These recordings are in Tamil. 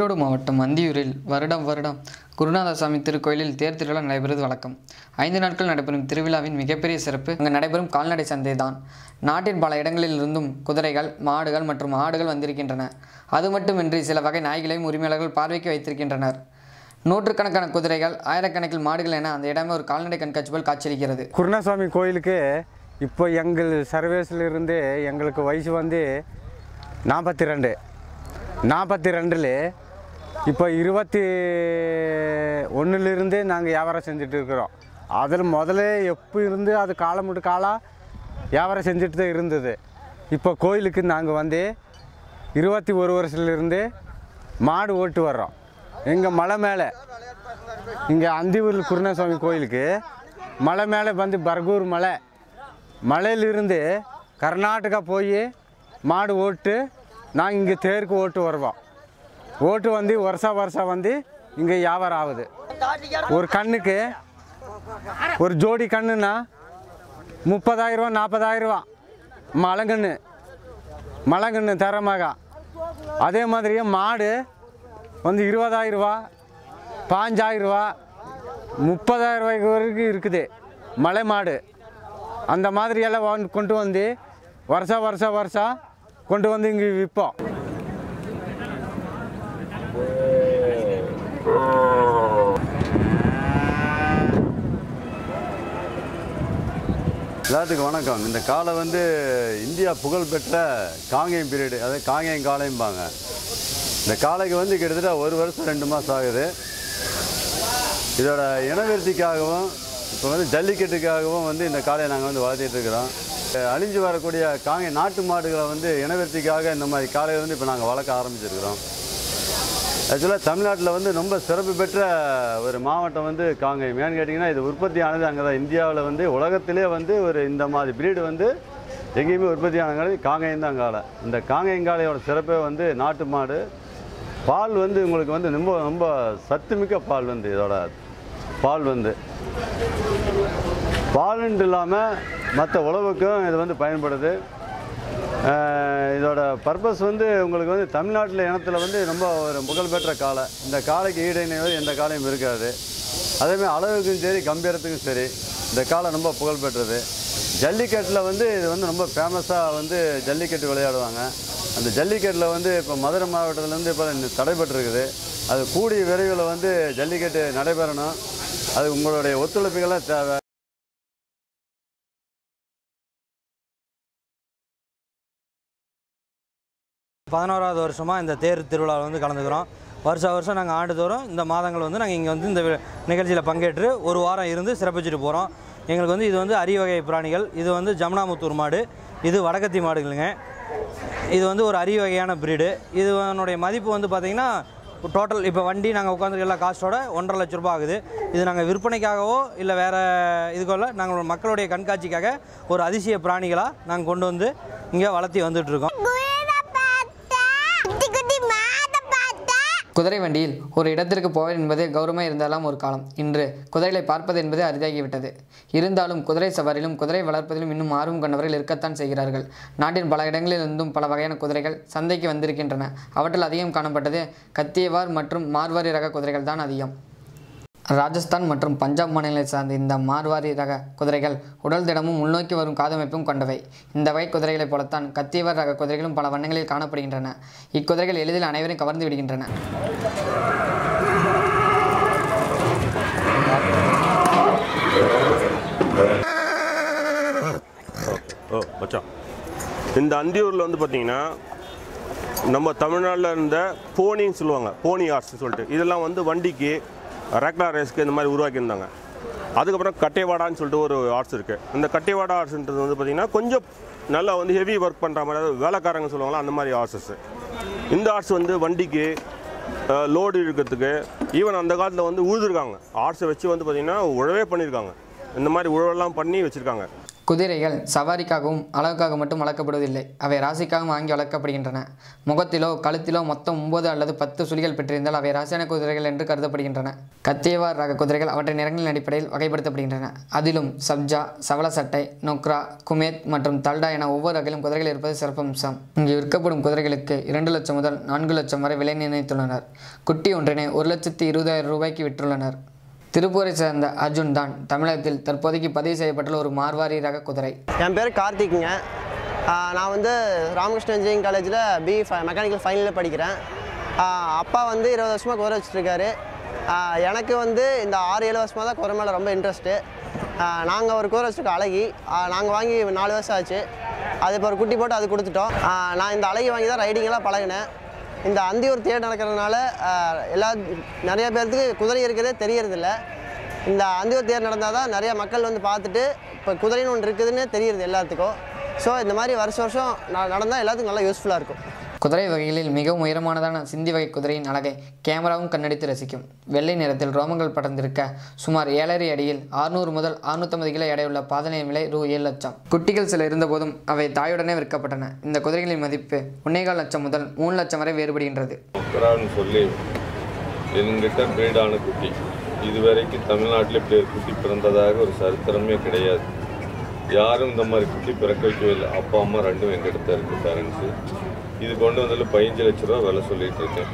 ஈரோடு மாவட்டம் அந்தியூரில் வருடம் வருடம் குருநாதசாமி திருக்கோயிலில் தேர் திருவிழா நடைபெறுவது வழக்கம் ஐந்து நாட்கள் நடைபெறும் திருவிழாவின் மிகப்பெரிய சிறப்பு அங்கு நடைபெறும் கால்நடை சந்தை தான் நாட்டின் பல இடங்களில் இருந்தும் குதிரைகள் மாடுகள் மற்றும் ஆடுகள் வந்திருக்கின்றன அது மட்டுமின்றி சில வகை நாய்களையும் உரிமையாளர்கள் பார்வைக்கு வைத்திருக்கின்றனர் நூற்றுக்கணக்கான குதிரைகள் ஆயிரக்கணக்கில் மாடுகள் என அந்த இடமே ஒரு கால்நடை கண்காட்சி போல் காட்சியளிக்கிறது குருணாசாமி கோயிலுக்கு இப்போ எங்கள் சர்வீஸில் இருந்து எங்களுக்கு வயசு வந்து நாற்பத்தி ரெண்டு நாற்பத்தி ரெண்டில் இப்போ இருபத்தி ஒன்றுலேருந்து நாங்கள் வியாபாரம் செஞ்சுட்டு இருக்கிறோம் அதில் முதல்ல எப்போ இருந்து அது காலம் விட்டு காலம் வியாபாரம் செஞ்சுட்டு தான் இருந்தது இப்போ கோயிலுக்கு நாங்கள் வந்து இருபத்தி ஒரு வருஷத்துலேருந்து மாடு ஓட்டு வர்றோம் எங்கள் மலை மேலே இங்கே அந்தியூரில் குருணாசாமி கோயிலுக்கு மலை மேலே வந்து பர்கூர் மலை மலையிலிருந்து கர்நாடகா போய் மாடு ஓட்டு நாங்கள் இங்கே தேருக்கு ஓட்டு வருவோம் ஓட்டு வந்து வருஷம் வருஷம் வந்து இங்கே வியாபாரம் ஆகுது ஒரு கண்ணுக்கு ஒரு ஜோடி கண்ணுன்னா முப்பதாயிரரூவா நாற்பதாயிரரூவா மலங்கன்று மலங்கன்று தரமாக அதே மாதிரியே மாடு வந்து இருபதாயிரரூவா பாஞ்சாயிரரூவா முப்பதாயிரம் ரூபாய்க்கு வரைக்கும் இருக்குது மலை மாடு அந்த மாதிரி எல்லாம் வந்து கொண்டு வந்து வருஷம் வருஷம் வருஷம் கொண்டு வந்து இங்கே விற்போம் எல்லாத்துக்கும் வணக்கம் இந்த காளை வந்து இந்தியா புகழ்பெற்ற காங்கேயம் பீரியடு அதாவது காங்கேயம் காளையும்பாங்க இந்த காளைக்கு வந்து கிட்டத்தட்ட ஒரு வருஷம் ரெண்டு மாதம் ஆகுது இதோட இனவிருத்திக்காகவும் இப்போ வந்து ஜல்லிக்கட்டுக்காகவும் வந்து இந்த காளையை நாங்கள் வந்து வளர்த்திட்டு இருக்கிறோம் அஹ் அழிஞ்சு வரக்கூடிய காங்கை நாட்டு மாடுகளை வந்து இனவிருத்திக்காக இந்த மாதிரி காளையை வந்து இப்போ நாங்கள் வளர்க்க ஆரம்பிச்சிருக்கிறோம் ஆக்சுவலாக தமிழ்நாட்டில் வந்து ரொம்ப சிறப்பு பெற்ற ஒரு மாவட்டம் வந்து காங்கேயம் ஏன்னு கேட்டிங்கன்னா இது உற்பத்தியானது அங்கே தான் இந்தியாவில் வந்து உலகத்திலே வந்து ஒரு இந்த மாதிரி பிரீடு வந்து எங்கேயுமே உற்பத்தியானது காங்கேயம் தான் காளை இந்த காங்கேயம் காளையோட சிறப்பே வந்து நாட்டு மாடு பால் வந்து உங்களுக்கு வந்து ரொம்ப ரொம்ப சத்துமிக்க பால் வந்து இதோட பால் வந்து பாலுன்ட்டு இல்லாமல் மற்ற உழவுக்கும் இது வந்து பயன்படுது அஹ் இதோட பர்பஸ் வந்து உங்களுக்கு வந்து தமிழ்நாட்டில் இனத்தில் வந்து ரொம்ப ஒரு புகழ்பெற்ற காளை இந்த காளைக்கு ஈடுணைவது எந்த காளையும் இருக்காது அதேமாதிரி அளவுக்கும் சரி கம்பீரத்துக்கும் சரி இந்த காளை ரொம்ப புகழ்பெற்றது ஜல்லிக்கட்டில் வந்து இது வந்து ரொம்ப ஃபேமஸாக வந்து ஜல்லிக்கட்டு விளையாடுவாங்க அந்த ஜல்லிக்கட்டில் வந்து இப்போ மதுரை மாவட்டத்துலேருந்து இப்போ தடைபட்டிருக்குது அது கூடிய விரைவில் வந்து ஜல்லிக்கட்டு நடைபெறணும் அது உங்களுடைய ஒத்துழைப்புகள்லாம் தேவை பதினோராவது வருஷமாக இந்த தேர் திருவிழாவில் வந்து கலந்துக்கிறோம் வருஷம் வருஷம் நாங்கள் ஆண்டுதோறும் இந்த மாதங்கள் வந்து நாங்கள் இங்கே வந்து இந்த வி- நிகழ்ச்சியில் பங்கேற்று ஒரு வாரம் இருந்து சிறப்பிச்சுட்டு போகிறோம் எங்களுக்கு வந்து இது வந்து அரிய வகை பிராணிகள் இது வந்து ஜமுனாமுத்தூர் மாடு இது வடக்கத்தி மாடுகளுங்க இது வந்து ஒரு அரிய வகையான பிரீடு இதனுடைய மதிப்பு வந்து பார்த்திங்கன்னா டோட்டல் இப்போ வண்டி நாங்கள் உட்காந்துருக்க எல்லா காஸ்ட்டோட ஒன்றரை லட்ச ரூபாய் ஆகுது இது நாங்கள் விற்பனைக்காகவோ இல்லை வேறு இதுக்கோ நாங்கள் மக்களுடைய கண்காட்சிக்காக ஒரு அதிசய பிராணிகளாக நாங்கள் கொண்டு வந்து இங்கே வளர்த்தி வந்துட்டுருக்கோம் குயிலை பார்த்தேன் குட்டி குட்டி மாடை பார்த்தேன் குதிரை வண்டியில் ஒரு இடத்திற்கு போவது என்பது கௌரவமாக இருந்தாலும் ஒரு காலம் இன்று குதிரைகளை பார்ப்பது என்பது அரிதாகிவிட்டது இருந்தாலும் குதிரை சவாரிலும் குதிரை வளர்ப்பதிலும் இன்னும் ஆர்வம் கொண்டவர்கள் இருக்கத்தான் செய்கிறார்கள் நாட்டின் பல இடங்களில் இருந்தும் பல வகையான குதிரைகள் சந்தைக்கு வந்திருக்கின்றன அவற்றில் அதிகம் காணப்பட்டது கத்தியவார் மற்றும் மார்வாரி ரக குதிரைகள் தான் அதிகம் ராஜஸ்தான் மற்றும் பஞ்சாப் மாநிலத்தை சார்ந்த இந்த மார்வாரி ரக குதிரைகள் உடல் திடமும் உள்நோக்கி வரும் காதமைப்பும் கொண்டவை இந்த வகை குதிரைகளைப் போலத்தான் கத்தியவர் ரக குதிரைகளும் பல வண்ணங்களில் காணப்படுகின்றன இக்குதிரைகள் எளிதில் அனைவரையும் கவர்ந்து விடுகின்றன ஓ மச்சான் இந்த அந்தியூரில் வந்து பார்த்தீங்கன்னா நம்ம தமிழ்நாட்டில் இருந்த போனின்னு சொல்லுவாங்க போனி ஆர்ட்ஸ்னு சொல்லிட்டு இதெல்லாம் வந்து வண்டிக்கு ரேக்லா ரேஸ்க்கு இந்த மாதிரி உருவாக்கியிருந்தாங்க அதுக்கப்புறம் கட்டைவாடான்னு சொல்லிட்டு ஒரு ஆர்ட்ஸ் இருக்குது இந்த கட்டைவாடா ஆர்ட்ஸ்ன்றது வந்து பார்த்திங்கன்னா கொஞ்சம் நல்லா வந்து ஹெவி ஒர்க் பண்ணுற மாதிரி அதாவது வேலைக்காரங்க சொல்லுவாங்களா அந்த மாதிரி ஆர்ட்ஸஸ் இந்த ஆர்ட்ஸ் வந்து வண்டிக்கு லோடு இழுக்கிறதுக்கு ஈவன் அந்த காலத்தில் வந்து உழுதுருக்காங்க ஆர்ட்ஸை வச்சு வந்து பார்த்திங்கன்னா உழவே பண்ணியிருக்காங்க இந்த மாதிரி உழவெல்லாம் பண்ணி வச்சுருக்காங்க குதிரைகள் சவாரிக்காகவும் அழகுக்காக மட்டும் வளர்க்கப்படுவதில்லை அவை ராசிக்காகவும் வாங்கி வளர்க்கப்படுகின்றன முகத்திலோ கழுத்திலோ மொத்தம் ஒன்பது அல்லது பத்து சுழிகள் பெற்றிருந்தால் அவை ராசியான குதிரைகள் என்று கருதப்படுகின்றன கத்தியவார் ரக குதிரைகள் அவற்றின் நிறங்களின் அடிப்படையில் வகைப்படுத்தப்படுகின்றன அதிலும் சப்ஜா சவளசட்டை நொக்ரா குமேத் மற்றும் தல்டா என ஒவ்வொரு வகையிலும் குதிரைகள் இருப்பது சிறப்பம்சம் இங்கு விற்கப்படும் குதிரைகளுக்கு இரண்டு லட்சம் முதல் நான்கு லட்சம் வரை விலை நிர்ணயித்துள்ளனர் குட்டி ஒன்றினை ஒரு லட்சத்தி இருபதாயிரம் ரூபாய்க்கு விற்றுள்ளனர் திருப்பூரை சேர்ந்த அர்ஜுன் தான் தமிழகத்தில் தற்போதைக்கு பதிவு செய்யப்பட்டுள்ள ஒரு மார்வாரி ரக குதிரை என் பேர் கார்த்திக்குங்க ஆஹ் நான் வந்து ராமகிருஷ்ண இன்ஜினியரிங் காலேஜில் பி மெக்கானிக்கல் ஃபைனலில் படிக்கிறேன் ஆஹ் அப்பா வந்து இருபது வருஷமாக குதிரை வச்சுருக்காரு எனக்கு வந்து இந்த ஆறு ஏழு வருஷமாக தான் குதிரை மேலே ரொம்ப இன்ட்ரெஸ்ட்டு நாங்கள் ஒரு குதிரை வச்சுருக்கோம் அழகி நாங்கள் வாங்கி நாலு வருஷம் ஆச்சு அது இப்போ ஒரு குட்டி போட்டு அது கொடுத்துட்டோம் ஆஹ் நான் இந்த அழகி வாங்கி தான் ரைடிங்கெல்லாம் பழகினேன் இந்த அந்தியூர் தேர் நடக்கிறதுனால ஆஹ் எல்லா நிறைய பேர்த்துக்கு குதிரை இருக்கிறதே தெரியறதில்ல இந்த அந்தியூர் தேர் நடந்தால் தான் நிறைய மக்கள் வந்து பார்த்துட்டு இப்போ குதிரைன்னு ஒன்று இருக்குதுன்னு தெரியுது எல்லாத்துக்கும் ஸோ இந்த மாதிரி வருஷம் வருஷம் ந- நடந்தால் எல்லாத்துக்கும் நல்லா யூஸ்ஃபுல்லாக இருக்கும் குதிரை வகைகளில் மிகவும் உயரமானதான சிந்தி வகை குதிரையின் அழகை கேமராவும் கண்ணடித்து ரசிக்கும் வெள்ளை நிறத்தில் ரோமங்கள் படர்ந்திருக்க சுமார் ஏழரை அடியில் 600 முதல் 650 கிலோ எடையுள்ள பாதனையின் விலை ரூ ஏழு லட்சம் குட்டிகள் சில இருந்தபோதும் அவை தாயுடனே விற்கப்பட்டன இந்த குதிரைகளின் மதிப்பு ஒன்னேகால் லட்சம் முதல் மூணு லட்சம் வரை வேறுபடுகின்றது புறான்னு சொல்லி என்கிட்ட பிரீடான குட்டி இதுவரைக்கும் தமிழ்நாட்டில் இப்படி ஒரு குட்டி பிறந்ததாக ஒரு சரித்திரமே கிடையாது யாரும் இந்த மாதிரி குட்டி பிறக்க வைக்கவே இல்லை அப்பா அம்மா ரெண்டும் எங்கிட்ட தான் இருக்குது பேரண்ட்ஸு இது கொண்டு வந்ததில் பதினஞ்சு லட்ச ரூபா விலை சொல்லிட்டு இருக்கேன்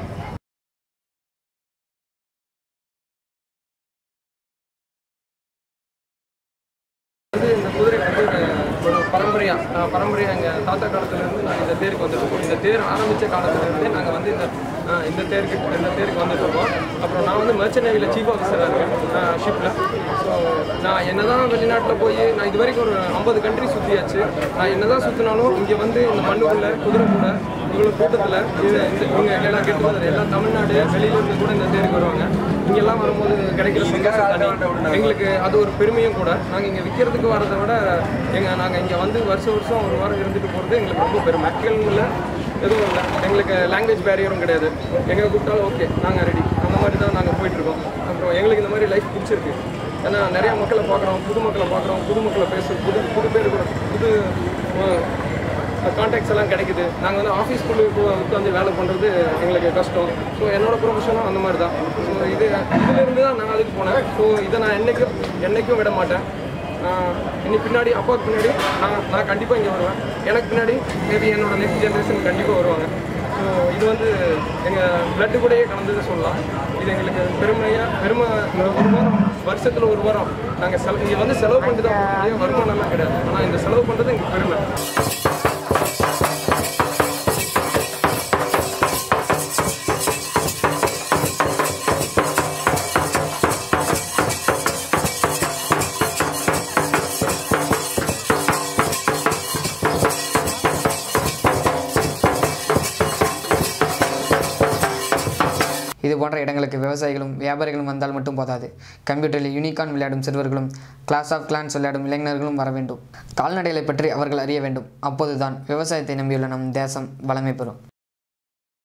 வந்து இந்த குதிரை வந்து ஒரு ஒரு பரம்பரையா அஹ் பரம்பரையா எங்கள் தாத்தா காலத்துலேருந்து நாங்கள் இந்த தேருக்கு வந்துட்டு இருக்கோம் இந்த தேர் ஆரம்பித்த காலத்துலேருந்தே நாங்கள் வந்து இந்த அஹ் இந்த தேருக்கு இந்த தேருக்கு வந்துட்டு இருக்கோம் அப்புறம் நான் வந்து மர்ச்சன்ட் நேவியில் சீஃப் ஆஃபீஸராக இருக்கேன் ஷிப்பில் ஸோ நான் என்னதான் வெளிநாட்டில் போய் நான் இது வரைக்கும் ஒரு ஐம்பது கண்ட்ரி சுற்றியாச்சு நான் என்னதான் சுற்றினாலும் இங்கே வந்து இந்த மண்ணுக்குள்ள குதிரை கூட இவ்வளோ கூட்டத்தில் இது இந்த இவங்க எல்லாம் கெட்டு வந்தது எல்லாம் தமிழ்நாடு வெளியிலேருந்து கூட இந்த தேருக்கு வருவாங்க இங்கெல்லாம் வரும்போது கிடைக்கிற சந்தோஷம் தனி எங்களுக்கு அது ஒரு பெருமையும் கூட நாங்கள் இங்கே விற்கிறதுக்கு வரதை விட எங்கள் நாங்கள் இங்கே வந்து வருஷம் வருஷம் ஒரு வாரம் இருந்துட்டு போகிறது எங்களுக்கு ரொம்ப பெருமை இல்லை எதுவும் இல்லை எங்களுக்கு லாங்குவேஜ் பேரியரும் கிடையாது எங்கே கூப்பிட்டாலும் ஓகே நாங்கள் ரெடி அந்த மாதிரி தான் நாங்கள் போயிட்டுருக்கோம் அப்புறம் எங்களுக்கு இந்த மாதிரி லைஃப் பிடிச்சிருக்கு ஏன்னா நிறையா மக்களை பார்க்குறோம் புது மக்களை பார்க்குறோம் புது மக்களை பேச புது புது பேர் கூட புது கான்டாக்ட்ஸ் எல்லாம் கிடைக்குது நாங்கள் வந்து ஆஃபீஸ்க்குள்ளே உட்காந்து வேலை பண்ணுறது எங்களுக்கு கஷ்டம் ஸோ என்னோட ப்ரொஃபஷனும் அந்த மாதிரி தான் ஸோ இது இதிலிருந்து தான் நான் அதுக்கு போனேன் ஸோ இதை நான் என்றைக்கும் என்றைக்கும் விட மாட்டேன் ஆஹ் இனி பின்னாடி அப்பாவுக்கு பின்னாடி நான் நான் கண்டிப்பாக இங்கே வருவேன் எனக்கு பின்னாடி மேபி என்னோட நெக்ஸ்ட் ஜென்ரேஷன் கண்டிப்பாக வருவாங்க ஸோ இது வந்து எங்கள் பிளட்டு கூடயே கலந்தது சொல்லலாம் இது எங்களுக்கு பெருமையாக பெருமை இந்த ஒரு வாரம் வருஷத்தில் ஒரு வாரம் நாங்கள் செலவு இங்கே வந்து செலவு பண்ணிட்டு தான் போக முடியும் வருமானம்லாம் கிடையாது ஆனால் இந்த செலவு பண்ணுறது எங்களுக்கு பெருமை இது போன்ற இடங்களுக்கு விவசாயிகளும் வியாபாரிகளும் வந்தால் மட்டும் போதாது கம்ப்யூட்டரில் யூனிகான் விளையாடும் சிறுவர்களும் கிளாஸ் ஆஃப் கிளான்ஸ் விளையாடும் இளைஞர்களும் வர வேண்டும் கால்நடைகளை பற்றி அவர்கள் அறிய வேண்டும் அப்போதுதான் விவசாயத்தை நம்பியுள்ள நம் தேசம் வளமை பெறும்